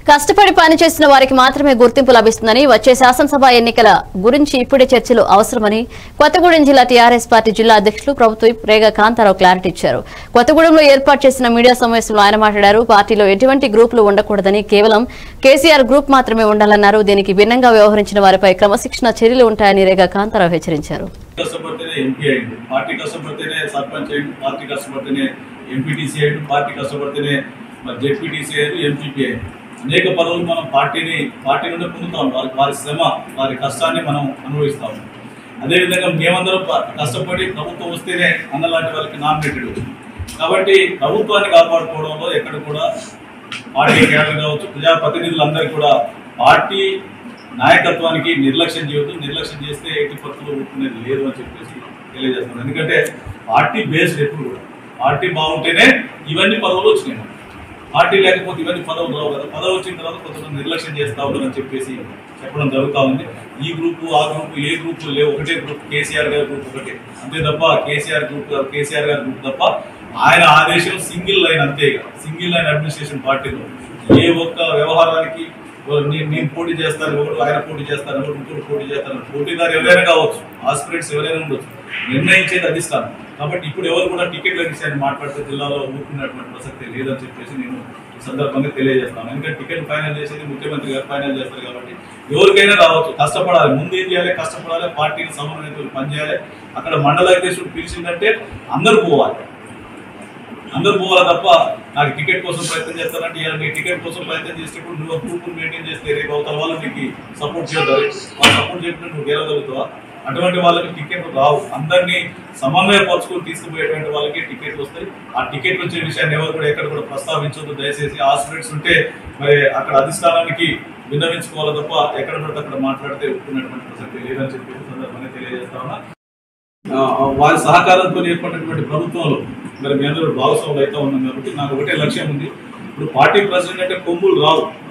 కష్టపడి పనిచేసిన వారికి మాత్రమే గుర్తింపు లభిస్తుందని వచ్చే శాసనసభ ఎన్నికల గురించి ఇప్పుడే చర్చలు అవసరమని కొత్తగూడెం జిల్లా టీఆర్ఎస్ పార్టీ జిల్లా అధ్యక్షులు ప్రభుత్వ విప్ రేగా కాంతారావు క్లారిటీ ఇచ్చారు కొత్తగూడెంలో ఏర్పాటు చేసిన మీడియా సమావేశంలో ఆయన మాట్లాడారు పార్టీలో ఎటువంటి గ్రూపులు ఉండకూడదని కేవలం కేసీఆర్ గ్రూప్ మాత్రమే ఉండాలన్నారు దీనికి భిన్నంగా వ్యవహరించిన వారిపై క్రమశిక్షణ చర్యలు ఉంటాయని రేగా కాంతారావు హెచ్చరించారు కష్టపడితేనే ఎంపీ అయ్యిండు పార్టీ కష్టపడితేనే సర్పంచ్ అయ్యిండు పార్టీ కష్టపడితేనే ఎంపీటీసీ అయ్యిండు పార్టీ కష్టపడితేనే మరి జెడ్పీటీసీ అయ్యారు ఎంపీపీ అయ్యారు అనేక పదవులు మనం పార్టీని పార్టీ నుండి పొందుతాం వారి వారి శ్రమ వారి కష్టాన్ని మనం అనుభవిస్తాం అదేవిధంగా మేమందరం ప- కష్టపడి ప్రభుత్వం వస్తేనే అన్నలాంటి వాళ్ళకి నామినేటెడ్ వచ్చింది కాబట్టి ప్రభుత్వాన్ని కాపాడుకోవడంలో ఎక్కడ కూడా పార్టీ కేడర్ కావచ్చు ప్రజాప్రతినిధులందరూ కూడా పార్టీ నాయకత్వానికి నిర్లక్ష్యం చేయొద్దు నిర్లక్ష్యం చేస్తే ఎట్టి పత్రులు ఊరుకునేది లేదు అని చెప్పేసి తెలియజేస్తున్నాను ఎందుకంటే పార్టీ బేస్డ్ ఎప్పుడు కూడా పార్టీ బాగుంటేనే ఇవన్నీ పదవులు వచ్చినాయి మనకు. పార్టీ లేకపోతే ఇవన్నీ పదవులు రావు కదా పదవి వచ్చిన తర్వాత కొంతమంది నిర్లక్ష్యం చేస్తా ఉన్నారు అని చెప్పేసి చెప్పడం జరుగుతూ ఉంది ఈ గ్రూపు ఆ గ్రూపు ఏ గ్రూపు లేవు ఒకటే గ్రూప్ కేసీఆర్ గారి గ్రూప్ ఒకటే అంతే తప్ప కేసీఆర్ గ్రూప్ కేసీఆర్ గారి గ్రూప్ తప్ప ఆయన ఆదేశం సింగిల్ లైన్ అంతే సింగిల్ లైన్ అడ్మినిస్ట్రేషన్ పార్టీలో ఏ ఒక్క వ్యవహారానికి ఓ నే- నేను పోటీ చేస్తాను ఒకడు ఆయన పోటీ చేస్తాను ఒకడు ఇంకోటి పోటీ చేస్తాను పోటీదారు ఎవరైనా కావచ్చు ఆస్పిరెంట్స్ ఎవరైనా ఉండొచ్చు నిర్ణయించేది అధిష్టానం కాబట్టి ఇప్పుడు ఎవరు కూడా టికెట్ల విషయాన్ని మాట్లాడితే జిల్లాలో ఊరుకున్నటువంటి ప్రసక్తి లేదని చెప్పేసి నేను ఈ సందర్భంగా తెలియజేస్తాను ఎందుకంటే టికెట్ ఫైనల్ చేసేది ముఖ్యమంత్రి గారు ఫైనల్ చేస్తారు కాబట్టి ఎవరికైనా రావచ్చు కష్టపడాలి ముందు ఏం చేయాలి కష్టపడాలి పార్టీని సమన్వయంతో పనిచేయాలి అక్కడ మండల అధ్యక్షుడు పిలిచిందంటే అందరూ పోవాలి అందరూ పోవాలి తప్ప నాకు టికెట్ కోసం ప్రయత్నం చేస్తానంటే ఇవాళ నీ టికెట్ కోసం ప్రయత్నం చేసేటప్పుడు నువ్వు గ్రూప్ మెయింటైన్ చేస్తే రేపు అవతల వాళ్ళు నీకు సపోర్ట్ చేస్తారు వాళ్ళు సపోర్ట్ చేసినట్టు నువ్వు గెలవగలుగుతావా అటువంటి వాళ్ళకి టికెట్ రావు అందరినీ సమన్వయపరుచుకొని తీసుకుపోయేటువంటి వాళ్ళకి టికెట్లు వస్తాయి ఆ టికెట్ వచ్చే విషయాన్ని ఎవరు కూడా ఎక్కడ కూడా ప్రస్తావించొద్దు దయచేసి హాస్పిటల్స్ ఉంటే మరి అక్కడ అధిష్టానానికి విన్నవించుకోవాలి తప్ప ఎక్కడ పడితే అక్కడ మాట్లాడితే ఒప్పుకున్నటువంటి ప్రసక్తి లేదని చెప్పి ఈ సందర్భంగా తెలియజేస్తా ఉన్నా ఆ, వారి సహకారంతో ఏర్పడినటువంటి ప్రభుత్వంలో మరి మీ అందరూ భాగస్వాములు అయితే ఉన్నాం కాబట్టి నాకు ఒకటే లక్ష్యం ఉంది ఇప్పుడు పార్టీ ప్రెసిడెంట్ అంటే కొమ్ములు రావు